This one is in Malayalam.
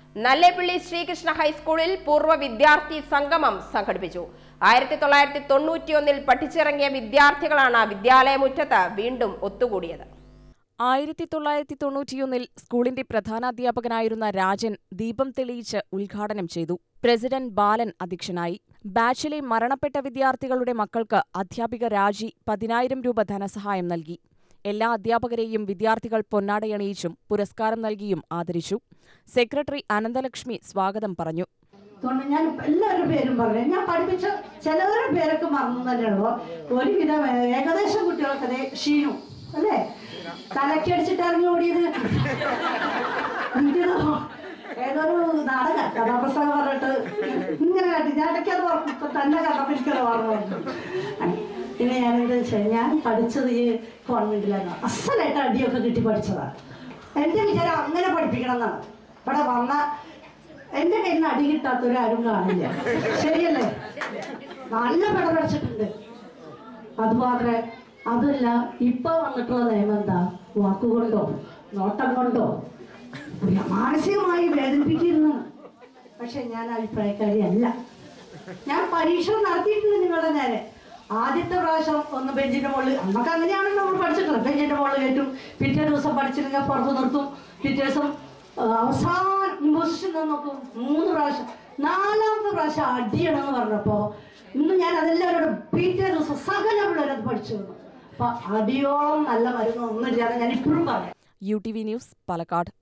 നല്ലേപ്പിള്ളി ശ്രീകൃഷ്ണ ഹൈസ്കൂളിൽ പൂർവ്വ വിദ്യാർത്ഥി സംഗമം സംഘടിപ്പിച്ചു ആയിരത്തി തൊള്ളായിരത്തി തൊണ്ണൂറ്റിയൊന്നിൽ പഠിച്ചിറങ്ങിയ വിദ്യാർത്ഥികളാണ് വിദ്യാലയമുറ്റത്ത് വീണ്ടും ഒത്തുകൂടിയത് ആയിരത്തി തൊള്ളായിരത്തി തൊണ്ണൂറ്റിയൊന്നിൽ സ്കൂളിന്റെ പ്രധാനാധ്യാപകനായിരുന്ന രാജൻ ദീപം തെളിയിച്ച് ഉദ്ഘാടനം ചെയ്തു പ്രസിഡന്റ് ബാലൻ അധ്യക്ഷനായി ബാച്ചിലെ മരണപ്പെട്ട വിദ്യാർത്ഥികളുടെ മക്കൾക്ക് അധ്യാപിക രാജി പതിനായിരം രൂപ ധനസഹായം നൽകി എല്ലാ അധ്യാപകരെയും വിദ്യാർത്ഥികൾ പൊന്നാടയണിയിച്ചും പുരസ്കാരം നൽകിയും ആദരിച്ചു സെക്രട്ടറി അനന്തലക്ഷ്മി സ്വാഗതം പറഞ്ഞു അതുകൊണ്ട് ഞാൻ എല്ലാവരുടെ പേരും പറഞ്ഞു ഞാൻ പഠിപ്പിച്ച ചിലവരുടെ പേരൊക്കെ മറന്നു തന്നെയുള്ളൂ ഒരുവിധം ഏ- ഏകദേശം കുട്ടികൾക്കതേ ക്ഷീണു അല്ലേ തലക്കടിച്ചിട്ട് ഇറങ്ങി ഓടിയത് എനിക്കത് ഏതൊരു നാടക കഥാപ്രസംഗം പറഞ്ഞിട്ട് ഇങ്ങനെ കാട്ടി ഞാൻ ഇടയ്ക്കത് ഓർക്കും ഇപ്പൊ തന്നെ കണ്ടപ്പോൾ എനിക്കത് ഓർമ്മ വന്നു പിന്നെ ഞാൻ എന്താ വെച്ചാൽ ഞാൻ പഠിച്ചത് ഈ കോൺവെന്റിലാണ് അസലായിട്ട് അടിയൊക്കെ കിട്ടി പഠിച്ചതാണ് എൻ്റെ വിചാരം അങ്ങനെ പഠിപ്പിക്കണം എന്നാണ് ഇവിടെ വന്ന എന്റെ കയ്യിൽ നിന്ന് അടി കിട്ടാത്തവരാരും കാണില്ല ശരിയല്ലേ നല്ല പട പഠിച്ചിട്ടുണ്ട് അതുമാത്രേ അതല്ല ഇപ്പൊ വന്നിട്ടുള്ള നിയമം എന്താ വാക്കുകൊണ്ടോ നോട്ടം കൊണ്ടോ മാനസികമായി വേദനിപ്പിക്കുന്നു പക്ഷെ ഞാൻ അഭിപ്രായക്കാരിയല്ല ഞാൻ പരീക്ഷ നടത്തിയിട്ടുണ്ട് നിങ്ങളുടെ നേരെ ആദ്യത്തെ പ്രാവശ്യം ഒന്ന് ബെഞ്ചിന്റെ മുകളിൽ അന്നൊക്കെ അങ്ങനെയാണല്ലോ നമ്മൾ പഠിച്ചിട്ടുള്ളത് ബെഞ്ചിന്റെ മുകളിൽ കയറ്റും പിറ്റേ ദിവസം പഠിച്ചില്ലെങ്കിൽ പുറത്ത് നിർത്തും പിറ്റേ ദിവസം ആ, അവസാനം ഇമ്പോസിഷൻ നോക്കും മൂന്ന് പ്രാവശ്യം നാലാമത്തെ പ്രാവശ്യം അടിയണമെന്ന് പറഞ്ഞപ്പോ ഇന്ന് ഞാൻ അതെല്ലാവരോടും പിറ്റേ ദിവസം സകല പിള്ളേരത് പഠിച്ചു വന്നു അപ്പൊ അടിയോളം നല്ല മരുന്ന് ഒന്നുമില്ലാതെ ഞാൻ ഇപ്പോഴും പറയാം U T V news Palakkad